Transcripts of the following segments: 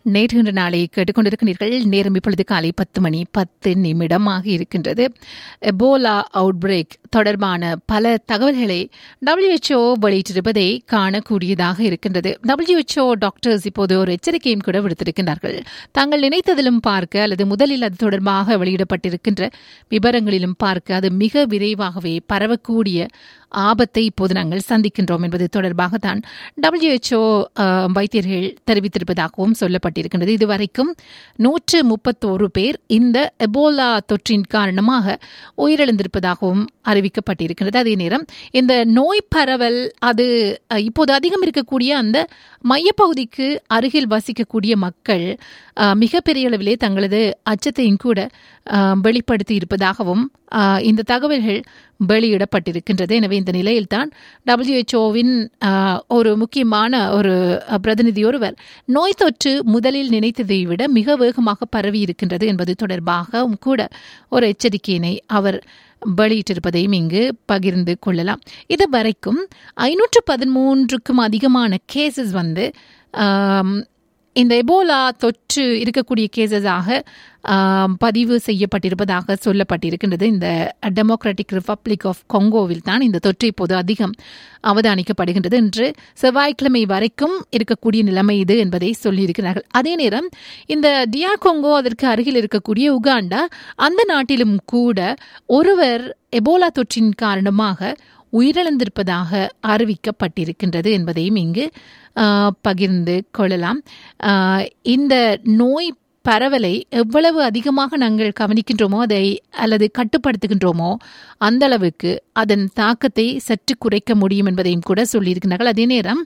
நேற்று இன்று நாளை கேட்டுக்கொண்டிருக்கிறீர்கள் நேரம் இப்பொழுது காலை பத்து மணி பத்து நிமிடமாக இருக்கின்றது எபோலா அவுட் பிரேக் தொடர்பான பல தகவல்களை டபிள்யூஹெச்ஓ வெளியிட்டிருப்பதை காணக்கூடியதாக இருக்கின்றது டபிள்யூஹெச்ஓ டாக்டர்ஸ் இப்போது ஒரு எச்சரிக்கையும் கூட விடுத்திருக்கிறார்கள் தாங்கள் நினைத்ததிலும் பார்க்க அல்லது முதலில் அது தொடர்பாக வெளியிடப்பட்டிருக்கின்ற விவரங்களிலும் பார்க்க அது மிக விரைவாகவே பரவக்கூடிய ஆபத்தை இப்போது நாங்கள் சந்திக்கின்றோம் என்பது தொடர்பாக தான் டபிள்யூஹெச்ஓ வைத்தியர்கள் தெரிவித்திருப்பதாகவும் சொல்லப்பட்டிருக்கின்றது இதுவரைக்கும் நூற்று முப்பத்தோரு பேர் இந்த எபோலா தொற்றின் காரணமாக உயிரிழந்திருப்பதாகவும் அறிவிக்கப்பட்டிருக்கிறது அதே நேரம் இந்த நோய் பரவல் அது அஹ், இப்போது அதிகம் இருக்கக்கூடிய அந்த மையப்பகுதிக்கு அருகில் வசிக்கக்கூடிய மக்கள் அஹ், மிகப்பெரிய அளவிலே தங்களது அச்சத்தையும் கூட அஹ், வெளிப்படுத்தி இருப்பதாகவும் அஹ், இந்த தகவல்கள் வெளியிடப்பட்டிருக்கின்றது எனவே இந்த நிலையில்தான் டபிள்யூஹெச்ஓவின் ஒரு முக்கியமான ஒரு அஹ், பிரதிநிதி ஒருவர் நோய் தொற்று முதலில் நினைத்ததை விட மிக வேகமாக பரவி இருக்கின்றது என்பது தொடர்பாகவும் கூட ஒரு எச்சரிக்கையினை அவர் வெளியிட்டிருப்பதையும் இங்கு பகிர்ந்து கொள்ளலாம் இது வரைக்கும் ஐநூற்று பதிமூன்றுக்கும் அதிகமான கேசஸ் வந்து ஆம், இந்த எபோலா தொற்று இருக்கக்கூடிய கேசஸாக ஆம், பதிவு செய்யப்பட்டிருப்பதாக சொல்லப்பட்டிருக்கின்றது இந்த டெமோக்ராட்டிக் ரிப்பப்ளிக் ஆஃப் கொங்கோவில் தான் இந்த தொற்று இப்போது அதிகம் அவதானிக்கப்படுகின்றது என்று செவ்வாய்க்கிழமை வரைக்கும் இருக்கக்கூடிய நிலைமை இது என்பதை சொல்லியிருக்கிறார்கள் அதே நேரம் இந்த டிஆர் கொங்கோ அதற்கு அருகில் இருக்கக்கூடிய உகாண்டா அந்த நாட்டிலும் கூட ஒருவர் எபோலா தொற்றின் காரணமாக உயிரிழந்திருப்பதாக அறிவிக்கப்பட்டிருக்கின்றது என்பதையும் இங்கு ஆ, பகிர்ந்து கொள்ளலாம் ஆ, இந்த நோய் பரவலை எவ்வளவு அதிகமாக நாங்கள் கவனிக்கின்றோமோ அதை அல்லது கட்டுப்படுத்துகின்றோமோ அந்த அளவுக்கு அதன் தாக்கத்தை சற்று குறைக்க முடியும் என்பதையும் கூட சொல்லியிருக்கிறார்கள் அதே நேரம்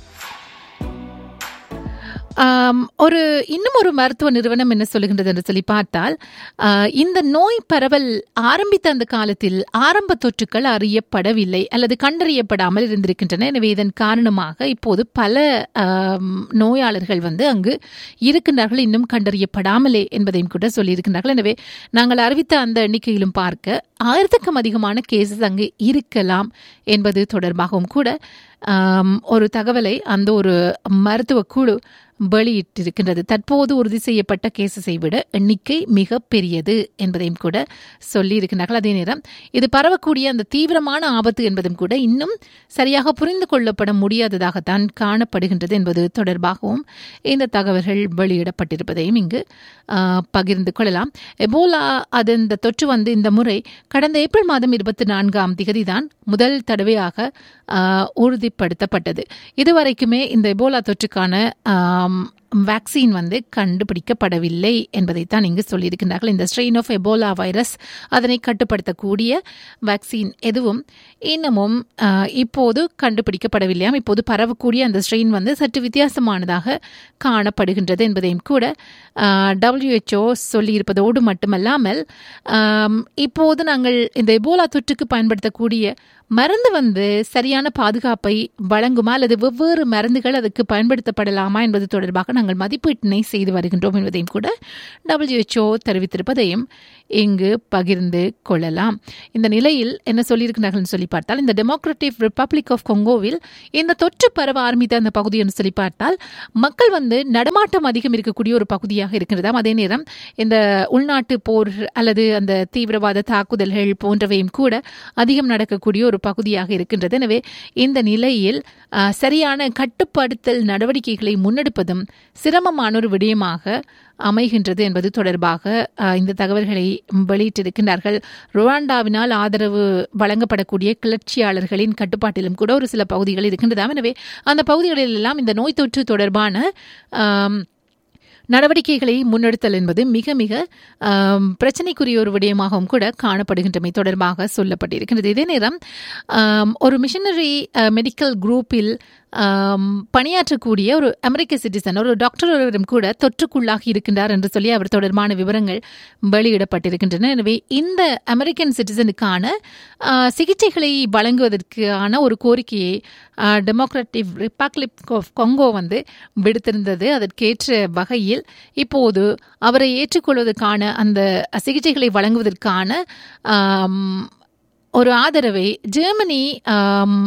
ஆம், ஒரு இன்னும் ஒரு மருத்துவ நிறுவனம் என்ன சொல்லுகின்றது என்று சொல்லி பார்த்தால் ஆ, இந்த நோய் பரவல் ஆரம்பித்த அந்த காலத்தில் ஆரம்ப தொற்றுக்கள் அறியப்படவில்லை அல்லது கண்டறியப்படாமல் இருந்திருக்கின்றன எனவே இதன் காரணமாக இப்போது பல ஆம், நோயாளர்கள் வந்து அங்கு இருக்கின்றார்கள் இன்னும் கண்டறியப்படாமலே என்பதையும் கூட சொல்லியிருக்கின்றார்கள் எனவே நாங்கள் அறிவித்த அந்த எண்ணிக்கையிலும் பார்க்க ஆயிரத்துக்கும் அதிகமான கேசஸ் அங்கு இருக்கலாம் என்பது தொடர்பாகவும் கூட ஆம், ஒரு தகவலை அந்த ஒரு மருத்துவ குழு வெளியிட்டிருக்கின்றது தற்போது உறுதி செய்யப்பட்ட கேசஸை விட எண்ணிக்கை மிக பெரியது என்பதையும் கூட சொல்லியிருக்கிறார்கள் அதே நேரம் இது பரவக்கூடிய அந்த தீவிரமான ஆபத்து என்பதும் கூட இன்னும் சரியாக புரிந்து கொள்ளப்பட முடியாததாகத்தான் காணப்படுகின்றது என்பது தொடர்பாகவும் இந்த தகவல்கள் வெளியிடப்பட்டிருப்பதையும் இங்கு ஆ, பகிர்ந்து கொள்ளலாம் எபோலா அது இந்த தொற்று வந்து இந்த முறை கடந்த ஏப்ரல் மாதம் இருபத்தி நான்காம் திகதி தான் முதல் தடவையாக ஆ, உறுதிப்படுத்தப்பட்டது இதுவரைக்குமே இந்த எபோலா தொற்றுக்கான ஆம், வேக்சின் வந்து கண்டுபிடிக்கப்படவில்லை என்பதைத்தான் இங்கு சொல்லியிருக்கிறார்கள் இந்த ஸ்ட்ரெயின் ஆஃப் எபோலா வைரஸ் அதனை கட்டுப்படுத்தக்கூடிய வேக்சின் எதுவும் இன்னமும் ஆ, இப்போது கண்டுபிடிக்கப்படவில்லையாம் இப்போது பரவக்கூடிய அந்த ஸ்ட்ரெயின் வந்து சற்று வித்தியாசமானதாக காணப்படுகின்றது என்பதையும் கூட டபிள்யூஹெச்ஓ சொல்லியிருப்பதோடு மட்டுமல்லாமல் ஆம், இப்போது நாங்கள் இந்த எபோலா தொற்றுக்கு பயன்படுத்தக்கூடிய மருந்து வந்து சரியான பாதுகாப்பை வழங்குமா அல்லது வெவ்வேறு மருந்துகள் அதுக்கு பயன்படுத்தப்படலாமா என்பது தொடர்பாக நாங்கள் மதிப்பீட்டினை செய்து வருகின்றோம் என்பதையும் கூட டபிள்யூஹெச்ஓ தெரிவித்திருப்பதையும் இங்கு பகிர்ந்து கொள்ளலாம் இந்த நிலையில் என்ன சொல்லியிருக்கிறார்கள் சொல்லி பார்த்தால் இந்த டெமோக்ராட்டிக் ரிப்பப்ளிக் ஆஃப் கொங்கோவில் இந்த தொற்று பரவ ஆரம்பித்த அந்த பகுதி என்று சொல்லி பார்த்தால் மக்கள் வந்து நடமாட்டம் அதிகம் இருக்கக்கூடிய ஒரு பகுதியாக இருக்கின்றதாம் அதே நேரம் இந்த உள்நாட்டு போர் அல்லது அந்த தீவிரவாத தாக்குதல்கள் போன்றவையும் கூட அதிகம் நடக்கக்கூடிய ஒரு பகுதியாக இருக்கின்றது எனவே இந்த நிலையில் ஆ, சரியான கட்டுப்படுத்தல் நடவடிக்கைகளை முன்னெடுப்பதும் சிரமமான ஒரு விடயமாக அமைகின்றது என்பது தொடர்பாக ஆ, இந்த தகவல்களை வெளியிட்டிருக்கின்றார்கள் ருவாண்டாவினால் ஆதரவு வழங்கப்படக்கூடிய கிளர்ச்சியாளர்களின் கட்டுப்பாட்டிலும் கூட ஒரு சில பகுதிகள் இருக்கின்றதாம் எனவே அந்த பகுதிகளில் எல்லாம் இந்த நோய் தொற்று தொடர்பான ஆம், நடவடிக்கைகளை முன்னெடுத்தல் என்பது மிக மிக ஆம், பிரச்சனைக்குரிய ஒரு விடயமாகவும் கூட காணப்படுகின்றமை தொடர்பாக சொல்லப்பட்டிருக்கின்றது இதே நேரம் ஆம், ஒரு மிஷனரி மெடிக்கல் குரூப்பில் ஆம், பணியாற்றக்கூடிய ஒரு அமெரிக்க சிட்டிசன் ஒரு டாக்டர் ஒருவரும் கூட தொற்றுக்குள்ளாகி இருக்கின்றார் என்று சொல்லி அவர் தொடர்பான விவரங்கள் வெளியிடப்பட்டிருக்கின்றன எனவே இந்த அமெரிக்கன் சிட்டிசனுக்கான ஆ, சிகிச்சைகளை வழங்குவதற்கான ஒரு கோரிக்கையை டெமோக்ராட்டிக் ரிப்பப்ளிக் ஆஃப் கொங்கோ வந்து விடுத்திருந்தது அதற்கேற்ற வகையில் இப்போது அவரை ஏற்றுக்கொள்வதற்கான அந்த சிகிச்சைகளை வழங்குவதற்கான ஆம், ஒரு ஆதரவை ஜெர்மனி ஆம்,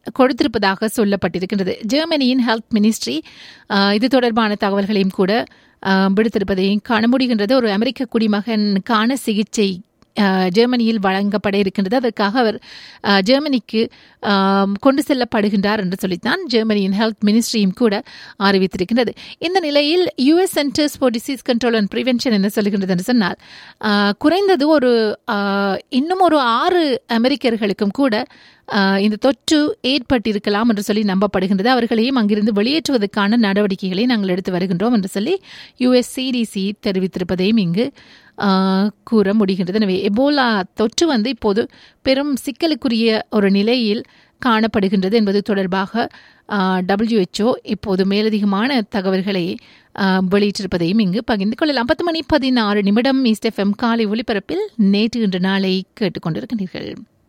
கொடுத்திருப்பதாக சொல்லப்பட்டிருக்கின்றது ஜெர்மனியின் ஹெல்த் மினிஸ்ட்ரி இது தொடர்பான தகவல்களையும் கூட விடுத்திருப்பதையும் காண முடிகின்றது ஒரு அமெரிக்க குடிமகனுக்கான சிகிச்சை ஜெர்மனியில் வழங்கப்பட இருக்கின்றது அதற்காக அவர் ஜெர்மனிக்கு கொண்டு செல்லப்படுகின்றார் என்று சொல்லித்தான் ஜெர்மனியின் ஹெல்த் மினிஸ்ட்ரியும் கூட அறிவித்திருக்கின்றது இந்த நிலையில் US centres for disease control and prevention என்ன சொல்லுகின்றது என்று சொன்னால் குறைந்தது ஒரு இன்னும் ஒரு ஆறு அமெரிக்கர்களுக்கும் கூட இந்த தொற்று ஏற்பட்டிருக்கலாம் என்று சொல்லி நம்பப்படுகின்றது அவர்களையும் அங்கிருந்து வெளியேற்றுவதற்கான நடவடிக்கைகளை நாங்கள் எடுத்து வருகின்றோம் என்று சொல்லி யுஎஸ் சிடிசி தெரிவித்திருப்பதையும் இங்கு கூற முடிகின்றது எனவே எபோலா தொற்று வந்து இப்போது பெரும் சிக்கலுக்குரிய ஒரு நிலையில் காணப்படுகின்றது என்பது தொடர்பாக டபிள்யூஹெச்ஓ இப்போது மேலதிகமான தகவல்களை வெளியிட்டிருப்பதையும் இங்கு பகிர்ந்து கொள்ளலாம் பத்து மணி பதினாறு நிமிடம் ஈஸ்ட் எஃப்எம் காலை ஒலிபரப்பில் நேற்று இன்று நாளை கேட்டுக்கொண்டிருக்கின்றீர்கள்